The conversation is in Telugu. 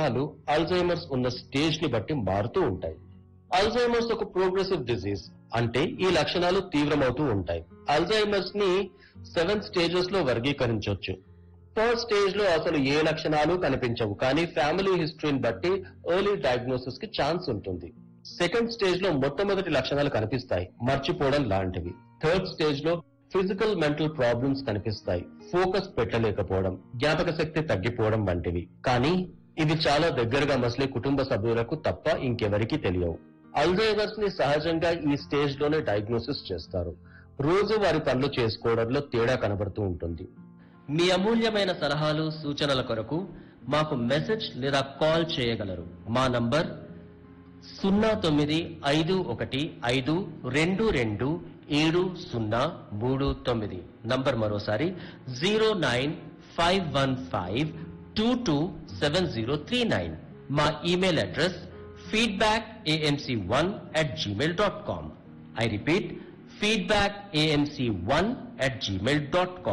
లక్షణాలు అల్జైమర్స్ ఉన్న స్టేజ్ ని బట్టి మారుతూ ఉంటాయి అల్జైమర్స్ ఒక ప్రోగ్రెసివ్ డిజీజ్ అంటే ఈ లక్షణాలు తీవ్రమవుతూ ఉంటాయి అల్జైమర్స్ ని సెవెన్ స్టేజెస్ లో వర్గీకరించవచ్చు థర్డ్ స్టేజ్ లో అసలు ఏ లక్షణాలు కనిపించవు కానీ ఫ్యామిలీ హిస్టరీని బట్టి ఎర్లీ డయాగ్నోసిస్ కి ఛాన్స్ ఉంటుంది సెకండ్ స్టేజ్ లో మొట్టమొదటి లక్షణాలు కనిపిస్తాయి మర్చిపోవడం లాంటివి థర్డ్ స్టేజ్ లో ఫిజికల్ మెంటల్ ప్రాబ్లమ్స్ కనిపిస్తాయి ఫోకస్ పెట్టలేకపోవడం జ్ఞాపక శక్తి తగ్గిపోవడం వంటివి కానీ ఇవి చాలా దగ్గరగా మసలే కుటుంబ సభ్యులకు తప్ప ఇంకెవరికీ తెలియవు అల్జైమర్స్ ని సహజంగా ఈ స్టేజ్ లోనే డయాగ్నోసిస్ చేస్తారు రోజు వారి పనులు చేసుకోవడంలో తేడా కనబడుతూ ఉంటుంది మీ అమూల్యమైన సలహాలు సూచనల కొరకు మాకు మెసేజ్ లేదా కాల్ చేయగలరు మా నంబర్ సున్నా తొమ్మిది ఐదు ఒకటి ఐదు రెండు రెండు ఏడు సున్నా మూడు తొమ్మిది నంబర్ మరోసారి zero nine five one five two two seven zero three nine మా email address feedback AMC one at Gmail dot com I repeat feedback AMC one at Gmail dot com